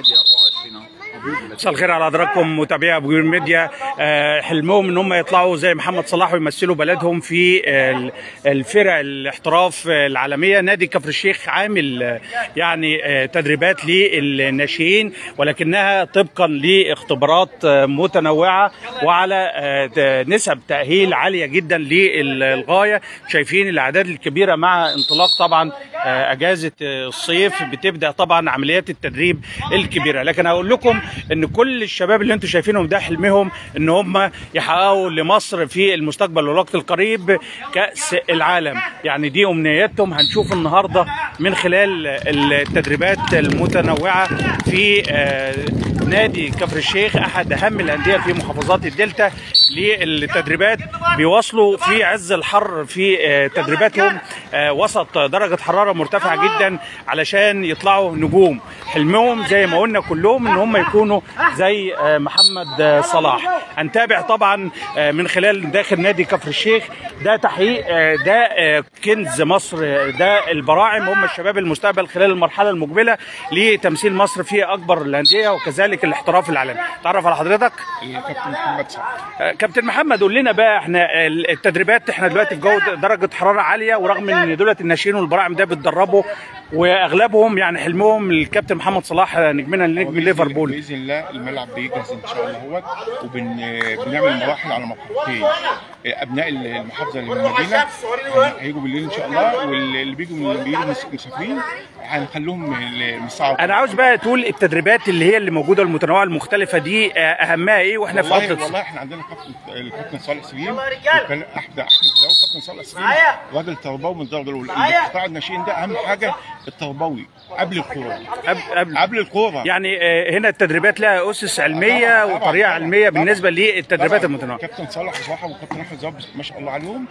ميديا 24 اهو مساء الخير على حضراتكم متابعي ابو جرين ميديا آه، حلمهم ان هم يطلعوا زي محمد صلاح ويمثلوا بلدهم في آه، الفرق الاحتراف العالميه نادي كفر الشيخ عامل آه، يعني آه، تدريبات للناشئين ولكنها طبقا لاختبارات آه، متنوعه وعلى آه، ت- نسب تاهيل عاليه جدا للغايه شايفين الاعداد الكبيره مع انطلاق طبعا آه، اجازه آه، الصيف بتبدا طبعا عمليات التدريب الكبيره لكن هقول لكم ان كل الشباب اللي انتم شايفينهم ده حلمهم ان هم يحققوا لمصر في المستقبل والوقت القريب كاس العالم يعني دي امنياتهم هنشوف النهارده من خلال التدريبات المتنوعه في آه، نادي كفر الشيخ احد اهم الانديه في محافظات الدلتا للتدريبات بيواصلوا في عز الحر في آه، تدريباتهم آه، وسط درجه حراره مرتفعه جدا علشان يطلعوا نجوم حلمهم زي ما قلنا كلهم ان هم يكونوا زي آه، محمد آه، صلاح هنتابع طبعا آه، من خلال داخل نادي كفر الشيخ ده تحقيق آه، ده آه، كنز مصر آه، ده البراعم هم الشباب المستقبل خلال المرحله المقبله لتمثيل مصر في اكبر الانديه وكذلك الاحتراف العالمي تعرف على حضرتك الكابتن محمد سعد آه، كابتن محمد قول لنا بقى احنا التدريبات احنا دلوقتي في جو درجه حراره عاليه ورغم ان دولت الناشئين والبراعم ده بيتدربوا واغلبهم يعني حلمهم الكابتن محمد صلاح نجمنا نجم وبإذن- ليفربول باذن الله الملعب بيجهز ان شاء الله هو وبنعمل مراحل على مرحلتين ابناء المحافظه اللي من المدينه هيجوا بالليل ان شاء الله واللي بيجوا من بيجوا مس- مسافرين هنخليهم من الساعه انا عاوز بقى تقول التدريبات اللي هي اللي موجوده المتنوعه المختلفه دي آه، اهمها ايه واحنا في والله فتره والله احنا عندنا الكابتن الكابتن صالح سليم وكان احمد احمد زاوي كابتن صالح سليم راجل تربوي من الدرجه الاولى القطاع الناشئين ده اهم حاجه التربوي قبل الكوره قبل, قبل قبل الكوره يعني آه، هنا التدريبات لها اسس علميه طبعاً، وطريقه طبعاً، علميه طبعاً. بالنسبه للتدريبات طبعاً المتنوعه كابتن صالح بصراحه وكابتن احمد زواب ما شاء الله عليهم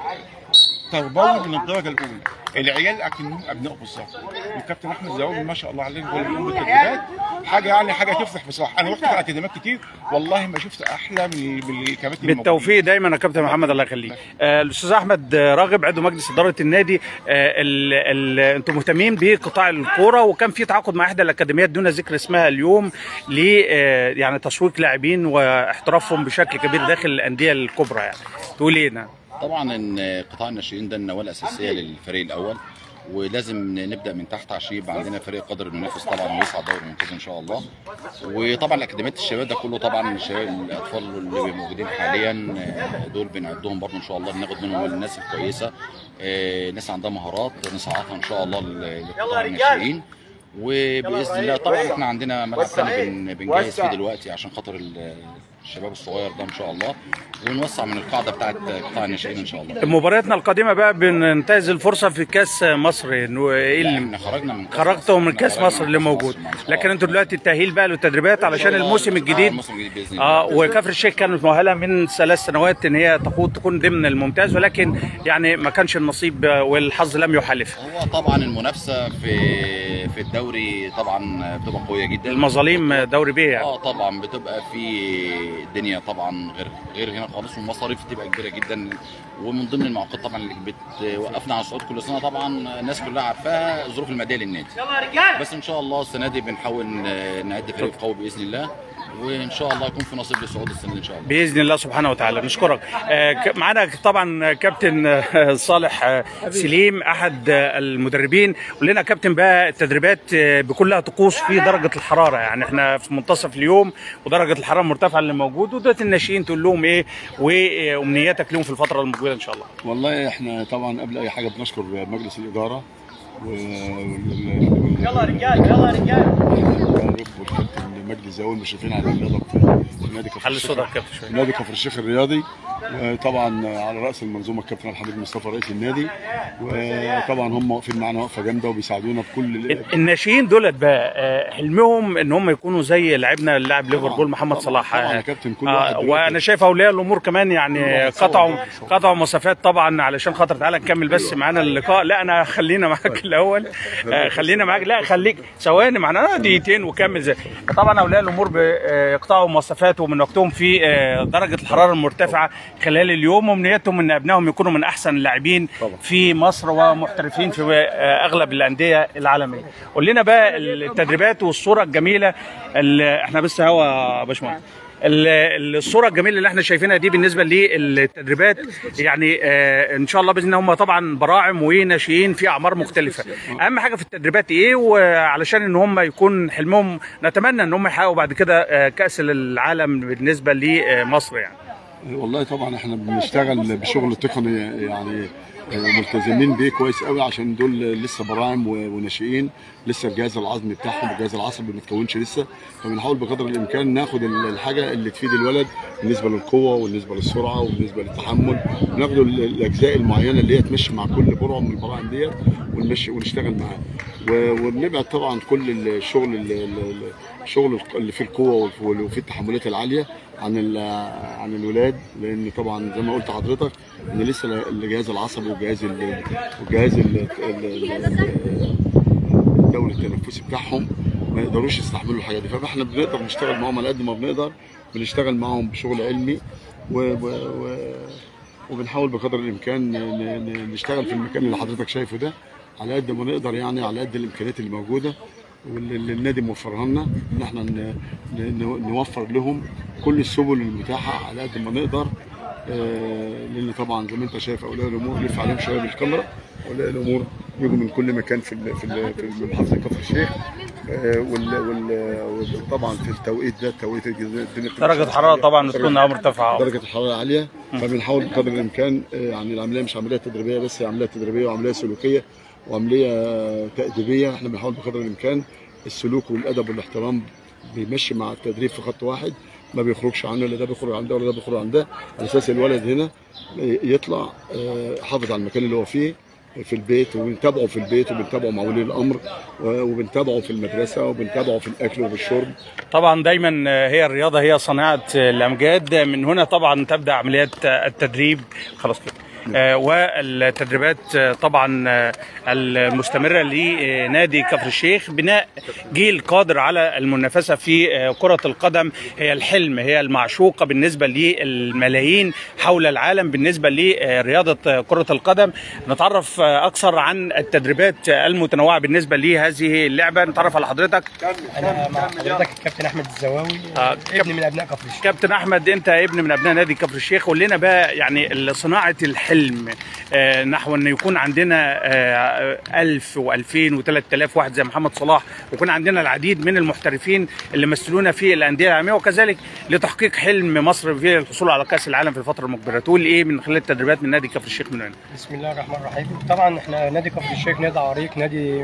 تربوي من الدرجه الاولى العيال اكنهم ابناء بالظبط والكابتن احمد زواب ما شاء الله عليه هو اللي بيقوم بالتدريبات حاجه يعني حاجه تفرح بصراحه انا رحت على اكاديميات كتير والله ما شفت احلى من من الكباتن بالتوفيق دايما يا كابتن محمد الله يخليك آه، الاستاذ احمد راغب عضو مجلس اداره النادي آه، ال- ال- انتم مهتمين بقطاع الكوره وكان في تعاقد مع احدى الاكاديميات دون ذكر اسمها اليوم ل آه، يعني تسويق لاعبين واحترافهم بشكل كبير داخل الانديه الكبرى يعني تقول ايه نعم طبعا ان قطاع الناشئين ده النواه الاساسيه للفريق الاول ولازم نبدا من تحت عشان يبقى عندنا فريق قادر انه ينافس طبعا ويصعد دوري ممتاز ان شاء الله وطبعا اكاديميات الشباب ده كله طبعا الشباب الاطفال اللي موجودين حاليا آه، دول بنعدهم برضه ان شاء الله بناخد منهم الناس الكويسه آه، ناس عندها مهارات نصعدها ان شاء الله ل- لقطاع الناشئين وباذن الله طبعا احنا عندنا ملعب ثاني بن- بنجهز فيه دلوقتي عشان خاطر ال- الشباب الصغير ده ان شاء الله ونوسع من القاعده بتاعت قطاع الناشئين ان شاء الله مبارياتنا القادمه بقى بننتهز الفرصه في كاس مصر انه ايه لا، اللي احنا خرجنا من كأس خرجتوا من مصر. كاس خرجنا مصر من اللي كأس موجود مصر. لكن انتوا دلوقتي التاهيل بقى للتدريبات علشان الموسم آه، الجديد الموسم الجديد باذن الله اه وكفر الشيخ كانت مؤهله من ثلاث سنوات ان هي تقود تكون ضمن الممتاز ولكن يعني ما كانش النصيب والحظ لم يحالف هو طبعا المنافسه في في الدوري طبعا بتبقى قويه جدا المظاليم دوري بيه يعني اه طبعا بتبقى في الدنيا طبعا غير غير هنا خالص والمصاريف بتبقى كبيره جدا ومن ضمن المعوقات طبعا اللي بتوقفنا على الصعود كل سنه طبعا الناس كلها عارفاها الظروف الماديه للنادي بس ان شاء الله السنه دي بنحاول ن- نعد فريق قوي باذن الله وان شاء الله يكون في نصيب للصعود السنه دي ان شاء الله باذن الله سبحانه وتعالى نشكرك آه، ك- معانا طبعا كابتن آه، صالح آه، سليم احد آه، المدربين قول لنا كابتن بقى التدريبات آه، بكلها طقوس في درجه الحراره يعني احنا في منتصف اليوم ودرجه الحراره المرتفعه اللي موجود ودلوقتي الناشئين تقول لهم ايه وامنياتك لهم في الفتره المقبله ان شاء الله والله احنا طبعا قبل اي حاجه بنشكر مجلس الاداره و يلا رجال يلا رجال والكابتن مجدي الزاوي المشرفين على الرياضه في نادي كفر حل الشيخ صوتك كابتن شويه نادي كفر الشيخ الرياضي وطبعا على راس المنظومه الكابتن عبد الحميد مصطفى رئيس النادي وطبعا هم واقفين معانا وقفه جامده وبيساعدونا بكل الناشئين دولت بقى آه، حلمهم ان هم يكونوا زي لاعبنا اللاعب ليفربول محمد طبعاً، صلاح طبعاً يا آه، كابتن، كل آه، واحد دلوقتي- وانا شايف اولياء الامور كمان يعني واحد سوا، قطعوا واحد سوا. قطعوا مسافات طبعا علشان خاطر تعالى نكمل بس معانا اللقاء لا انا خلينا معاك الاول آه، خلينا معاك لا خليك ثواني معانا دقيقتين وكمل زي طبعا اولياء الامور بيقطعوا مسافات ومن وقتهم في آه، درجه الحراره المرتفعه خلال اليوم وامنيتهم ان ابنائهم يكونوا من احسن اللاعبين طبعا. في مصر ومحترفين في آه، اغلب الانديه العالميه قول لنا بقى التدريبات والصوره الجميله اللي احنا بس هوا يا باشمهندس ال- الصوره الجميله اللي احنا شايفينها دي بالنسبه للتدريبات يعني آه ان شاء الله باذن الله هم طبعا براعم وناشئين في اعمار مختلفه اهم حاجه في التدريبات ايه وعلشان ان هم يكون حلمهم نتمنى ان هم يحققوا بعد كده آه كاس العالم بالنسبه لمصر يعني والله طبعا احنا بنشتغل بشغل تقني يعني ملتزمين بيه كويس قوي عشان دول لسه براعم و- وناشئين لسه الجهاز العظمي بتاعهم الجهاز العصبي ما اتكونش لسه فبنحاول بقدر الامكان ناخد ال- الحاجه اللي تفيد الولد بالنسبه للقوه وبالنسبه للسرعه وبالنسبه للتحمل بناخد ال- الاجزاء المعينه اللي هي تمشي مع كل برعم من البراعم ديت ونمشي ونشتغل معاه و- وبنبعد طبعا كل الشغل ال- ال- الشغل اللي فيه القوه وال- وفيه التحملات العاليه عن ال- عن الولاد لان طبعا زي ما قلت لحضرتك ان لسه الجهاز العصبي والجهاز ال- والجهاز ال- ال- ال- الدوري التنفسي بتاعهم ما يقدروش يستحملوا الحاجه دي فاحنا بنقدر نشتغل معاهم على قد ما بنقدر بنشتغل معاهم بشغل علمي و, و, و وبنحاول بقدر الامكان ن- ن- نشتغل في المكان اللي حضرتك شايفه ده على قد ما نقدر يعني على قد الامكانيات اللي موجوده واللي اللي النادي موفرها لنا ان احنا ن- ن- نوفر لهم كل السبل المتاحه على قد ما نقدر آه، لان طبعا زي ما انت شايف اولياء الامور لف عليهم شويه بالكاميرا اولياء الامور يجوا من كل مكان في ال- في ال- في محافظه كفر الشيخ آه، وال- وال- وطبعا في التوقيت ده التوقيت الدنيا بتبقى درجه الحراره طبعا بتكون مرتفعه درجه الحراره عاليه فبنحاول بقدر الامكان آه، يعني العمليه مش عمليه تدريبيه بس هي عمليه تدريبيه وعمليه سلوكيه وعمليه آه، تاديبيه احنا بنحاول بقدر الامكان السلوك والادب والاحترام بيمشي مع التدريب في خط واحد ما بيخرجش عنه لا ده بيخرج عن ده ولا ده بيخرج عن ده على اساس الولد هنا يطلع آه، حافظ على المكان اللي هو فيه في البيت وبنتابعه في البيت وبنتابعه مع ولي الامر وبنتابعه في المدرسه وبنتابعه في الاكل وفي الشرب طبعا دايما هي الرياضه هي صناعه الامجاد من هنا طبعا تبدا عمليات التدريب خلاص كده آه، والتدريبات آه، طبعا آه، المستمره لنادي كفر الشيخ بناء جيل قادر على المنافسه في آه، كره القدم هي الحلم هي المعشوقه بالنسبه للملايين حول العالم بالنسبه لرياضه آه، كره القدم نتعرف آه، اكثر عن التدريبات المتنوعه بالنسبه لهذه اللعبه نتعرف على حضرتك انا مع حضرتك الكابتن احمد الزواوي آه، ابن من ابناء كفر الشيخ كابتن احمد انت ابن من ابناء نادي كفر الشيخ قول لنا بقى يعني صناعه الحلم آه، نحو ان يكون عندنا آه، 1000 و2000 و3000 واحد زي محمد صلاح ويكون عندنا العديد من المحترفين اللي مثلونا في الانديه العالميه وكذلك لتحقيق حلم مصر في الحصول على كاس العالم في الفتره المقبله تقول ايه من خلال التدريبات من نادي كفر الشيخ من هنا بسم الله الرحمن الرحيم طبعا احنا نادي كفر الشيخ نادي عريق نادي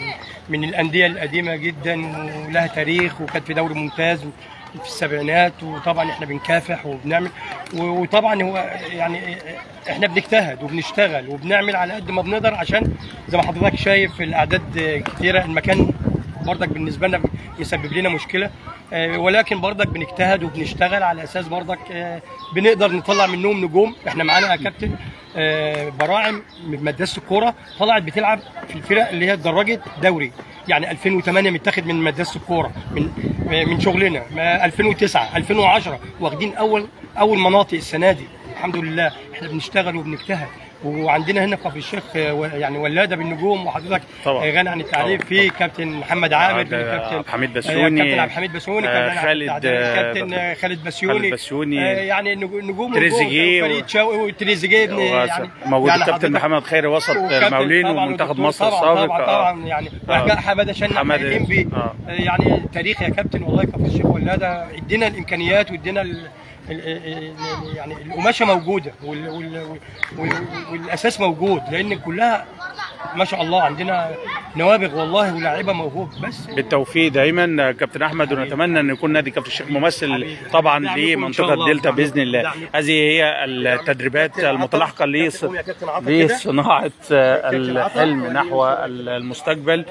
من الانديه القديمه جدا ولها تاريخ وكانت في دوري ممتاز في السبعينات وطبعا احنا بنكافح وبنعمل و- وطبعا هو يعني احنا بنجتهد وبنشتغل وبنعمل على قد ما بنقدر عشان زي ما حضرتك شايف الاعداد كتيره المكان برضك بالنسبه لنا مسبب لنا مشكله آه، ولكن برضك بنجتهد وبنشتغل على اساس برضك آه، بنقدر نطلع منهم نجوم احنا معانا يا كابتن آه، براعم من مدرسه الكوره طلعت بتلعب في الفرق اللي هي اتدرجت دوري يعني 2008 متاخد من مدرسه الكوره من آه، من شغلنا ما 2009 2010 واخدين اول اول مناطق السنه دي الحمد لله احنا بنشتغل وبنجتهد وعندنا هنا في كفر الشيخ آه، و- يعني ولاده بالنجوم وحضرتك طبعا. آه، غني عن التعريف في كابتن محمد عامر في آه، كابتن عبد الحميد آه، بسيوني. كابتن عبد الحميد بسيوني آه، كابتن عبد خالد، العزيز، آه، كابتن آه، خالد بسيوني خالد بسيوني. آه، يعني نجو- نجوم تريزيجيه فريد شوقي وتريزيجيه ابن- يعني موجود يعني الكابتن حضرتك- محمد خيري وسط وكابتن المقاولين طبعاً ومنتخب والدكتور مصر طبعاً السابق طبعا آه. طبعا يعني آه. رجاء حماده شن حمادة، احنا بيه آه. يعني تاريخ يا كابتن والله كفر الشيخ ولاده ادينا الامكانيات وادينا ال- ال- ال- ال- يعني القماشه موجوده وال وال وال والاساس موجود لان كلها ما شاء الله عندنا نوابغ والله ولاعيبه موهوب بس بالتوفيق دايما كابتن احمد ونتمنى ان يكون نادي كفر الشيخ ممثل حبيبي. طبعا دعمكم إن شاء لمنطقه الله. دلتا باذن الله دعمكم. هذه هي التدريبات المتلاحقه لص- قوم يا كابتن عطا كده. لصناعه الحلم نحو المستقبل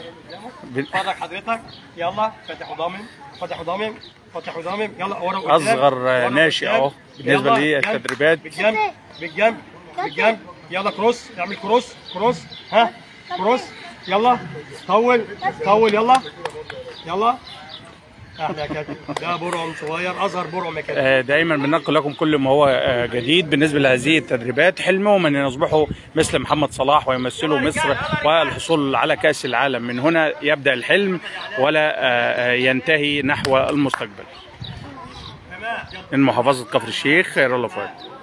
اتفضل حضرتك يلا فاتح وضامن فاتح وضامن فاتح وضامن يلا ورا وقدام اصغر ورا ناشئ وقدام. اهو بالنسبه يلا، للتدريبات بالجنب بالجنب بالجنب يلا كروس اعمل كروس كروس ها كروس يلا طول طول يلا يلا احلى كابتن ده برعم صغير اصغر برعم يا كابتن آه، دائما بننقل لكم كل ما هو آه، جديد بالنسبه لهذه التدريبات حلمهم ان يصبحوا مثل محمد صلاح ويمثلوا مصر والحصول على كاس العالم من هنا يبدا الحلم ولا آه، آه، ينتهي نحو المستقبل من محافظه كفر الشيخ خير الله فؤاد